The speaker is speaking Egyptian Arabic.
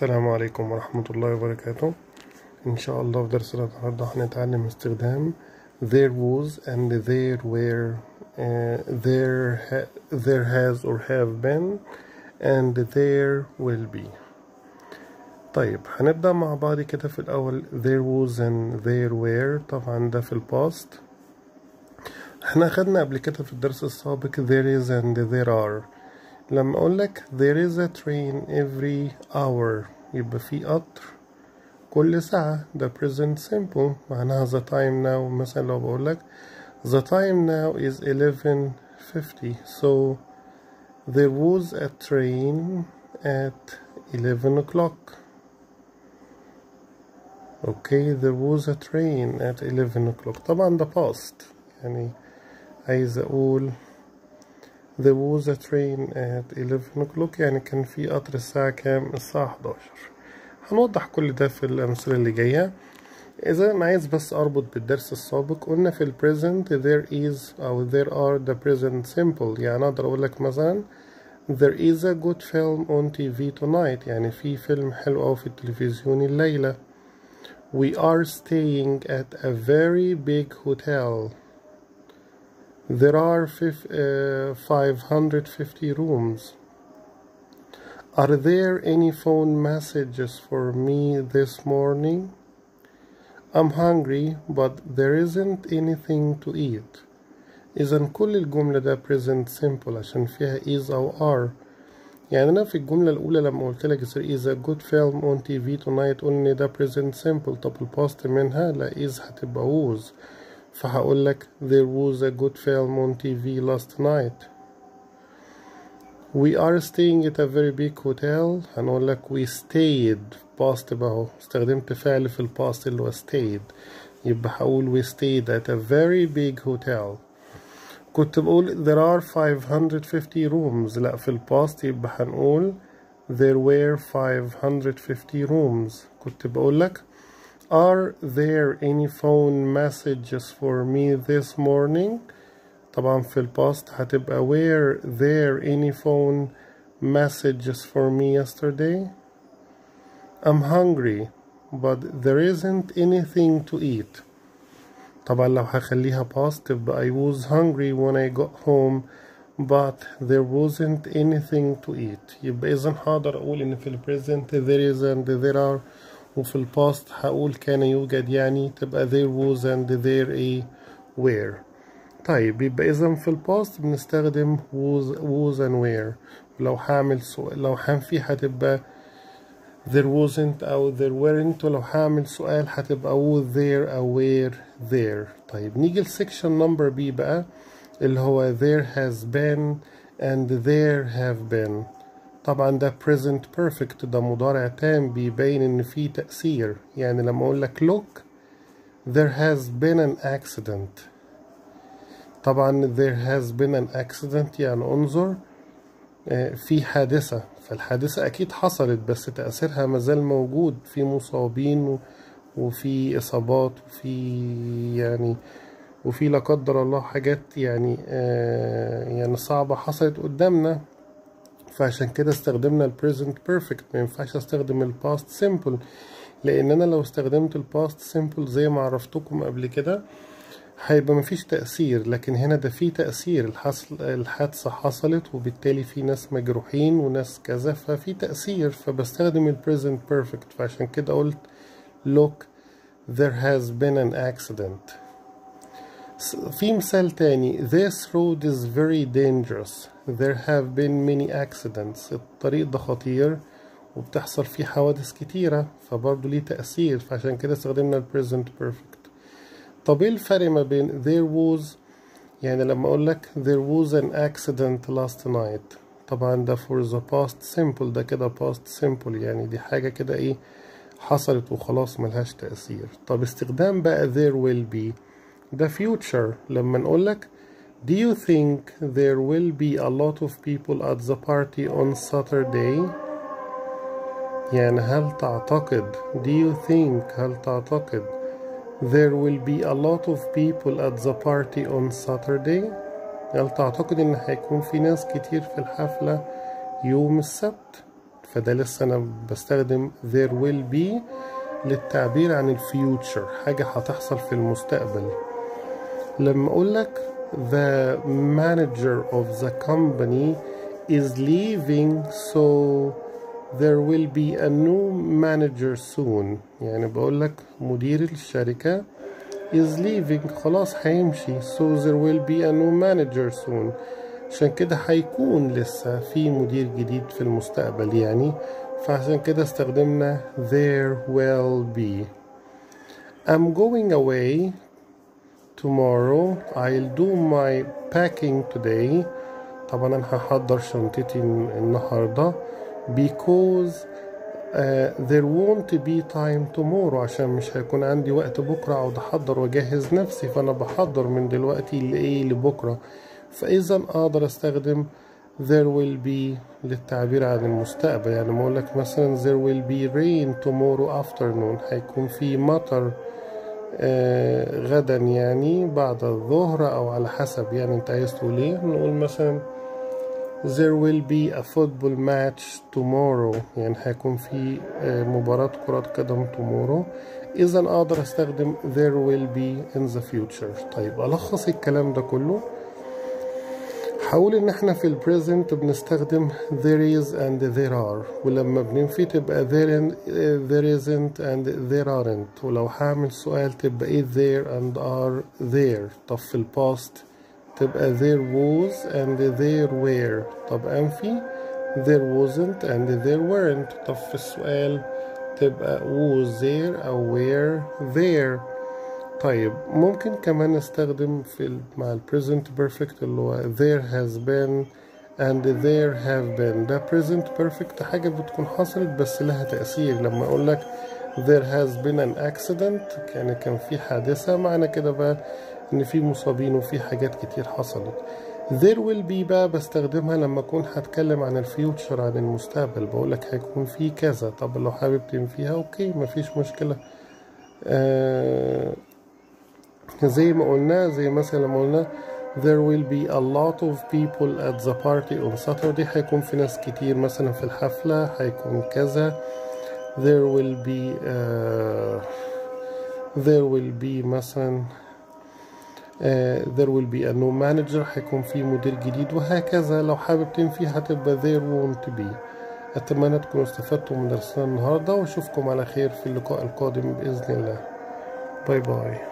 السلام عليكم ورحمة الله وبركاته إن شاء الله في درسنا النهاردة هنتعلم استخدام there was and there were uh, there ha there has or have been and there will be طيب هنبدأ مع بعض كده في الأول there was and there were طبعا ده في الباست احنا أخدنا قبل كده في الدرس السابق there is and there are لما أقول لك there is a train every hour يبقى في قطر كل ساعة ده present simple معناها the time now مثلا لو بقول لك the time now is 11:50 so there was a train at 11 o'clock okay there was a train at 11 o'clock طبعا ده past يعني عايز أقول there was a train at 11 o'clock يعني كان في قطر الساعة كام الساعة 11 هنوضح كل ده في الأمثلة اللي جاية إذا أنا عايز بس أربط بالدرس السابق قلنا في ال present there is أو there are the present simple يعني أقدر أقول لك مثلا there is a good film on TV tonight يعني في فيلم حلو أوي في التلفزيون الليلة we are staying at a very big hotel There are fif- uh, 550 rooms. Are there any phone messages for me this morning? I'm hungry, but there isn't anything to eat. إذا كل الجملة ده present simple عشان فيها is أو are. يعني أنا في الجملة الأولى لما قلت لك there is a good film on TV tonight قلنا ده present simple طب الباست منها لا is هتبقى was. فهقول لك there was a good film on TV last night we are staying at a very big hotel هنقول لك we stayed past بقى اهو استخدمت فعل في الباست اللي هو stayed يبقى هقول we stayed at a very big hotel كنت بقول there are 550 rooms لا في الباست يبقى هنقول there were 550 rooms كنت بقول لك Are there any phone messages for me this morning? طبعا في الباست هتبقى Were there any phone messages for me yesterday? I'm hungry but there isn't anything to eat. طبعا لو هخليها past تبقى I was hungry when I got home but there wasn't anything to eat. يبقى إذا هقدر أقول إن في ال present there is and there are وفي الباست هقول كان يوجد يعني تبقى there was and there a were طيب يبقى إذا في الباست بنستخدم was was and were لو هعمل سؤال لو هنفي هتبقى there wasn't أو there weren't ولو هعمل سؤال هتبقى was there أو were there طيب نيجي لسكشن نمبر بي بقى اللي هو there has been and there have been طبعا ده present perfect ده مضارع تام بيبين ان في تأثير يعني لما اقول لك look there has been an accident طبعا there has been an accident يعني انظر في حادثة فالحادثة أكيد حصلت بس تأثيرها مازال موجود في مصابين وفي إصابات وفي يعني وفي لا قدر الله حاجات يعني يعني صعبة حصلت قدامنا فعشان كده استخدمنا ال present perfect ما ينفعش استخدم ال past simple لان انا لو استخدمت ال past simple زي ما عرفتكم قبل كده هيبقى مفيش تأثير لكن هنا ده في تأثير الحصل الحادثة حصلت وبالتالي في ناس مجروحين وناس كذا ففي تأثير فبستخدم ال present perfect فعشان كده قلت look there has been an accident في مثال تاني This road is very dangerous There have been many accidents الطريق ده خطير وبتحصل فيه حوادث كتيرة فبرضه ليه تأثير فعشان كده استخدمنا ال present perfect طب ايه الفرق ما بين there was يعني لما اقول لك there was an accident last night طبعا ده for the past simple ده كده past simple يعني دي حاجة كده ايه حصلت وخلاص ملهاش تأثير طب استخدام بقى there will be ده future لما نقول لك Do you think there will be a lot of people at the party on Saturday? يعني هل تعتقد Do you think هل تعتقد There will be a lot of people at the party on Saturday? هل تعتقد إن هيكون في ناس كتير في الحفلة يوم السبت؟ فده لسه أنا بستخدم there will be للتعبير عن الفيوتشر حاجة هتحصل في المستقبل لما أقول لك the manager of the company is leaving so there will be a new manager soon يعني بقول لك مدير الشركة is leaving خلاص هيمشي so there will be a new manager soon عشان كده هيكون لسه في مدير جديد في المستقبل يعني فعشان كده استخدمنا there will be I'm going away tomorrow I'll do my packing today طبعا انا هحضر شنطتي النهارده because uh, there won't be time tomorrow عشان مش هيكون عندي وقت بكرة أقعد أحضر وأجهز نفسي فأنا بحضر من دلوقتي لإيه لبكرة فإذا أقدر أستخدم there will be للتعبير عن المستقبل يعني ما أقولك مثلا there will be rain tomorrow afternoon هيكون في مطر آه غدا يعني بعد الظهر أو على حسب يعني أنت عايز تقول إيه نقول مثلا there will be a football match tomorrow يعني هيكون في مباراة كرة قدم tomorrow إذا أقدر أستخدم there will be in the future طيب ألخص الكلام ده كله هقول إن إحنا في البريزنت بنستخدم there is and there are ولما بننفي تبقى there, there isn't and there aren't ولو هعمل سؤال تبقى إيه there and are there طب في الباست تبقى there was and there were طب أنفي there wasn't and there weren't طب في السؤال تبقى was there أو were there طيب ممكن كمان نستخدم في مع ال present perfect اللي هو there has been and there have been ده present perfect حاجة بتكون حصلت بس لها تأثير لما أقول لك there has been an accident يعني كان في حادثة معنى كده بقى ان في مصابين وفي حاجات كتير حصلت there will be بقى بستخدمها لما اكون هتكلم عن الفيوتشر عن المستقبل بقولك هيكون في كذا طب لو حابب تنفيها اوكي مفيش مشكلة آه زي ما قلنا زي مثلا لما قلنا there will be a lot of people at the party on Saturday هيكون في ناس كتير مثلا في الحفلة هيكون كذا there will be uh, there will be مثلا Uh, there will be a new manager هيكون في مدير جديد وهكذا لو حابب تنفي هتبقى there won't be أتمنى تكونوا استفدتوا من درسنا النهاردة وأشوفكم على خير في اللقاء القادم بإذن الله باي باي